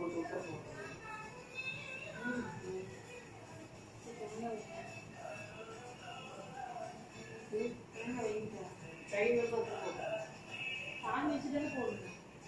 போட்டு விட்டுறணும் கையில் போட்டு போட்டு சாமி வச்சுதானே போடணும்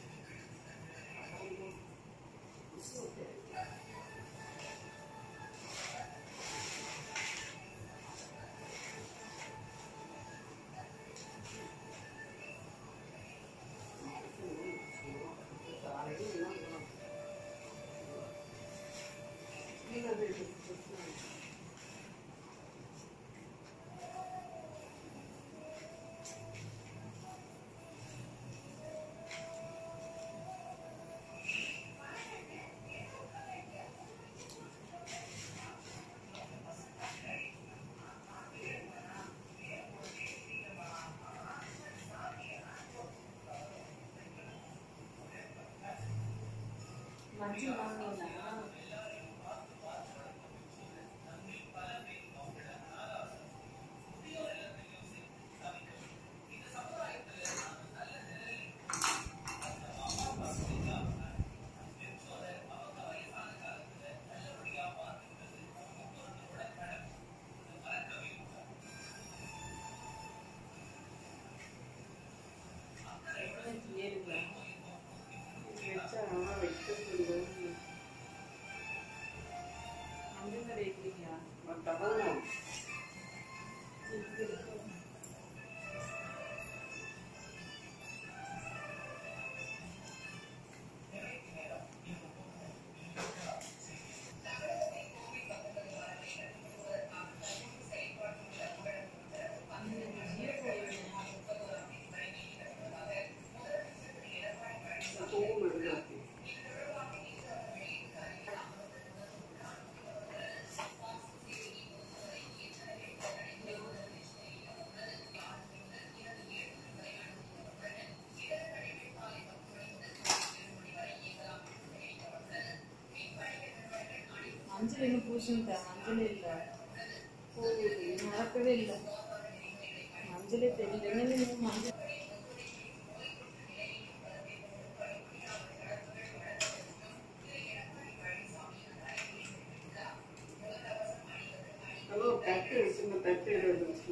மஞ்சள் வாங்கினீங்களா ஏறுங்களா வச்சா வைக்க முடியாது மஞ்சள் கடை வைக்கிறீங்களா தகவலும் பூவும் எடுத்து மஞ்சள் இன்னும் பூசுங்க மஞ்சள் இல்லை நடக்கவே இல்லை மஞ்சளே தெரியல என்னது இன்னும் மஞ்சள் ஹலோ தட்டு சின்ன தட்டு எடுத்து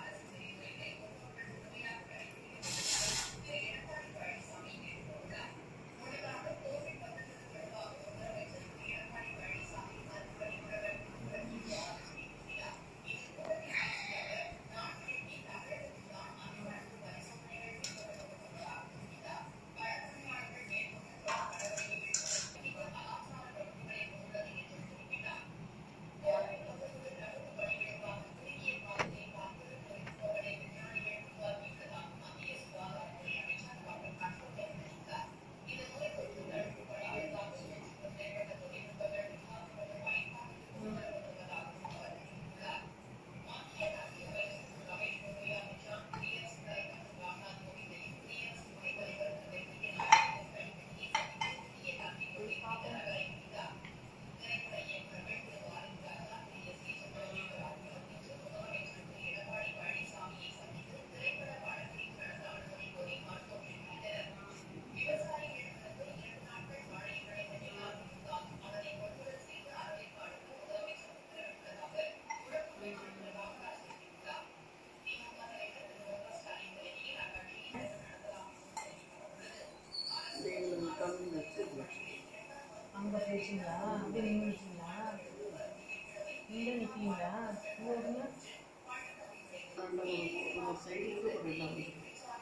கம்மி வச்சிருக்கேன் அங்கே போயிடுச்சிங்களா அப்படியே நின்றுச்சிங்களா நீங்க நிற்கிறீங்களா போடுங்க அந்த ஒரு சைடுக்கு ஒரு இடம் இருக்கு.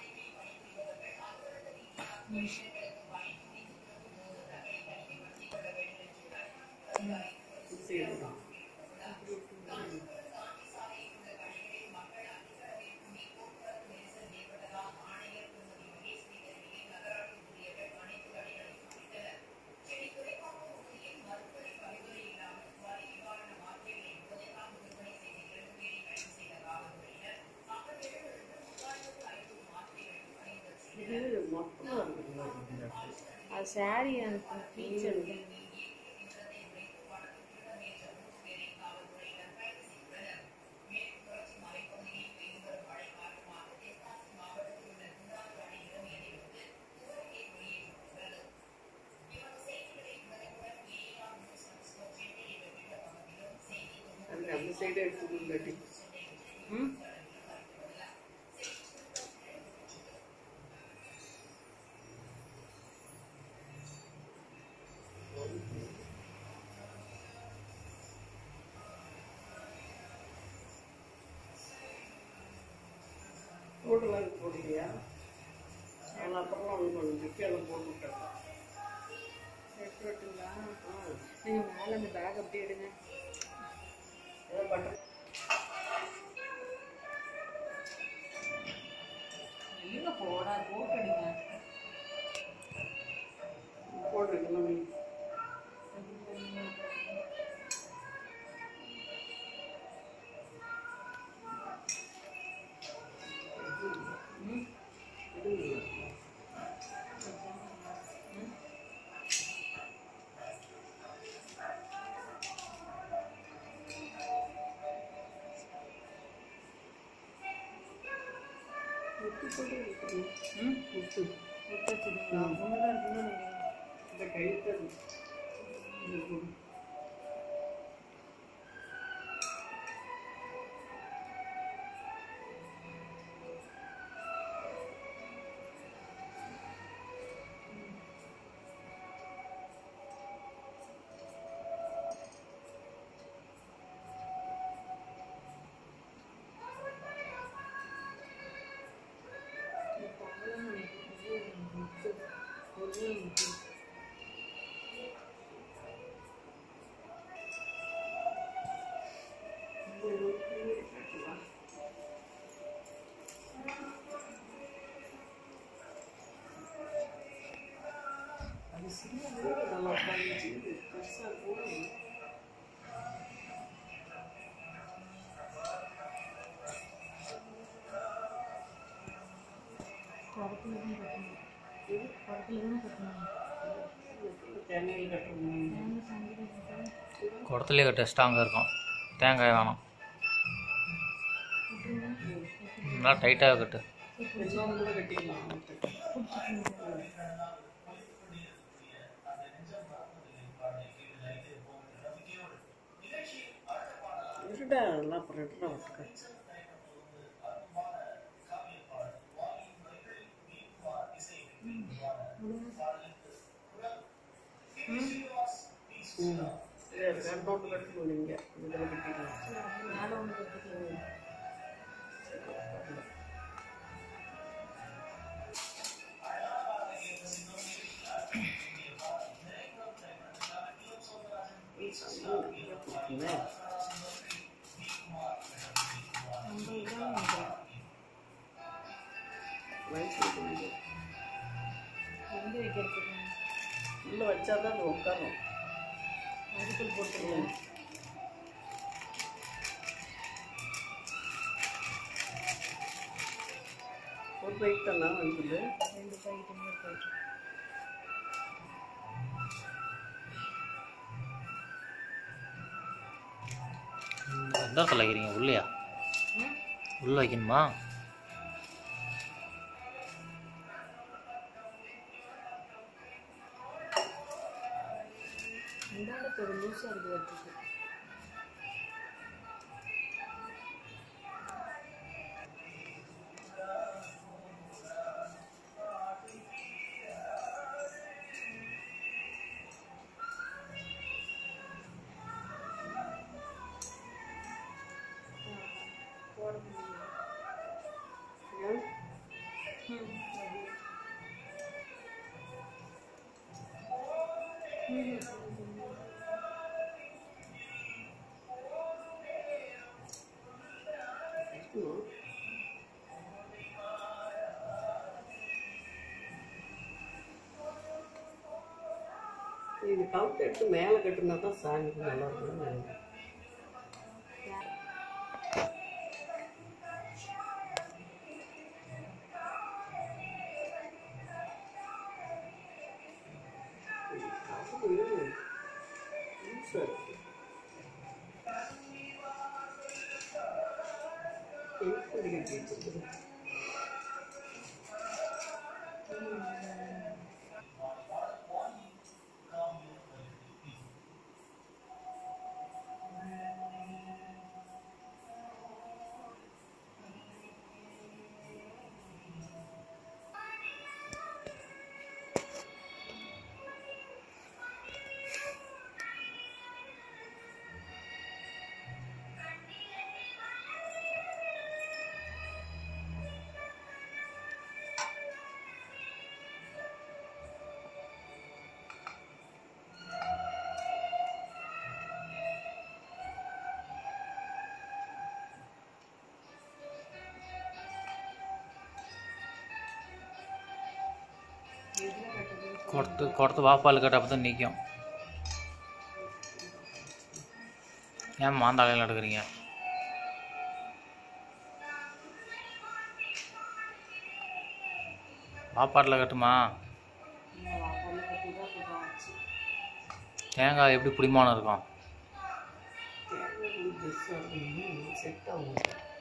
சைடு தான் இது மொத்தமாக இருக்குது அது சாரி எனக்கு ஃபீச்சர் சைடு எடுத்துக்கணும் இல்லாட்டி ம் ரோடுலாம் போடலையா அதில் அப்புறம் ஒன்று பண்ணுங்க கீழே போட்டு விட்டேன் எடுத்து விட்டுங்களா ஆ நீங்கள் மேலே அந்த பேக் அப்படியே எடுங்க ஏதோ பட்டன் எங்கே போடா போட்டுடுங்க போட்டுருக்கலாம் நீ முத்து போட்டு இருக்கணும் ம் முத்து விட்டு வச்சுருங்களா ஒன்று தான் இருக்குன்னு நினைக்கிறேன் இந்த கழுத்தது இது போடு இப்போ அவ்வளோதான் நினைக்கிறேன் முத்து ஒரே முத்து அது சின்ன வீடு நல்லா உட்காந்துச்சு பெருசாக போகணும் குடத்துல தான் கட்டணும் குடத்துல தான் கட்டணும் தேங்காய் கட்டணும் நாங்கள் சங்கடம் கட்டணும் குடத்துலேயே கட்ட ஸ்ட்ராங்காக இருக்கும் தேங்காய் வேணாம் நல்லா டைட்டாக கட்டு இன்னொன்று கூட கட்டிடலாம் இருடா அதெல்லாம் அப்புறம் எடுறா ஒட்டுக்க ம் சரி ரெண்டோட்டு கட்டணும் நீங்கள் இதில் கட்டிக்கலாம் மேலே ஒன்று கட்டிக்கலாம் நம்ம இதான் நினைக்கிறேன் எங்கே வைக்கிறதுக்கு உள்ள வச்சாதான் அது உட்காரும் அதுக்குள் போட்டுருவோம் ஒரு பைக் தானே வந்தது ரெண்டு பாக்கெட் இன்னொரு பாக்கெட் எந்த இடத்துல வைக்கிறீங்க உள்ளையா ம் உள்ள வைக்கணுமா இந்தாண்ட ஒரு லூஸாக இருக்குது வரத்துக்கு போட முடியும் ஏன் ம் அது வைக்கணும். இது கவுத்து எடுத்து மேலே கட்டுனா தான் சாமிக்கு நல்லா இருக்கும்னு நினைக்கிறேன் கவுத்து லூசா இருக்கு. எப்படி கட்டி வச்சிருக்குது? கொடுத்து கொடுத்து வாப்பால் கட்ட அப்போ தான் நிற்கும் ஏன் மாந்தாளையில் எடுக்கிறீங்க வாப்பாட்டில் கட்டுமா இந்த வாப்பால கட்டி தான் கொஞ்சம் ஆச்சு தேங்காய் எப்படி பிடிமானம் இருக்கும் தேங்காய் பெருசாக இருக்கணும் செட் ஆகும்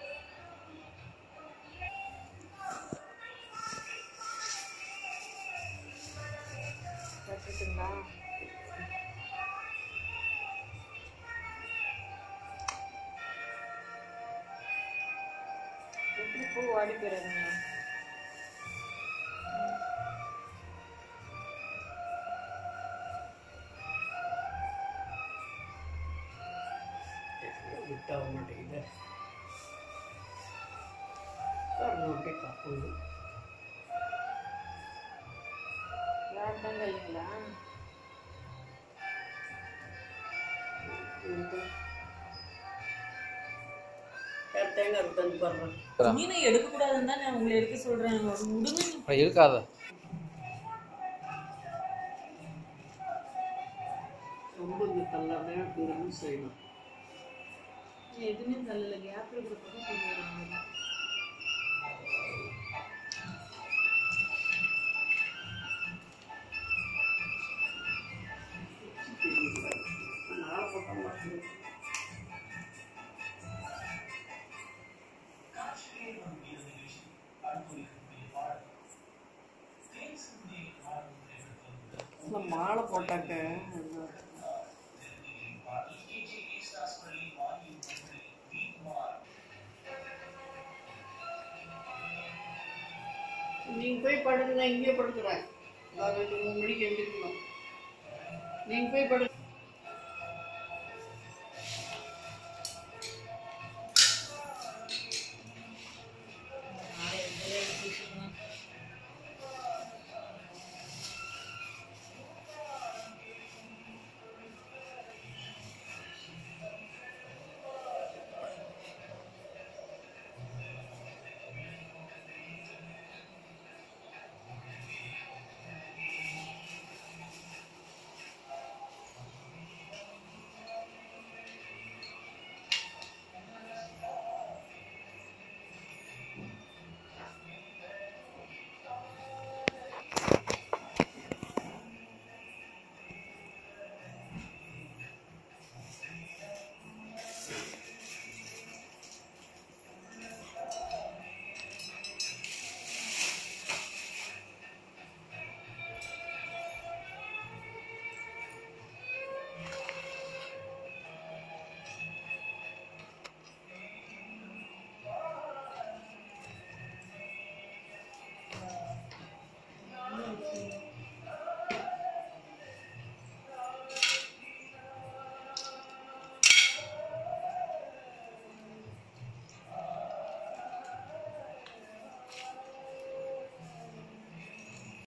கட்டுட்டுங்களா எப்படி பூ வாடி போயிடாதுங்க தேங்காய் விட் ஆக மாட்டேங்குது பாருங்க அப்படியே காப்புங்க யார் தான் கைங்களா வேறு தேங்காய் இருக்குதான்னு பாருங்க மீனை எடுக்கக்கூடாதுன்னு தான் நான் உங்களை எடுக்க சொல்கிறேன் விடுங்க நீ. இருக்காத ரொம்ப இந்த தள்ளாமே அப்படி செய்யணும் எதுவுமே தள்ளல கேப் இருக்கிறப்ப சொல்லுவாங்க நாளை போட்ட மாட்டேங்குது இந்த மாலை போட்டாக்க நீங்க போய் படுங்க நான் இங்கேயே படுக்கிறேன் நான் ரெண்டு மூணு மணிக்கு எழுந்திருக்கணும் நீங்க போய் படு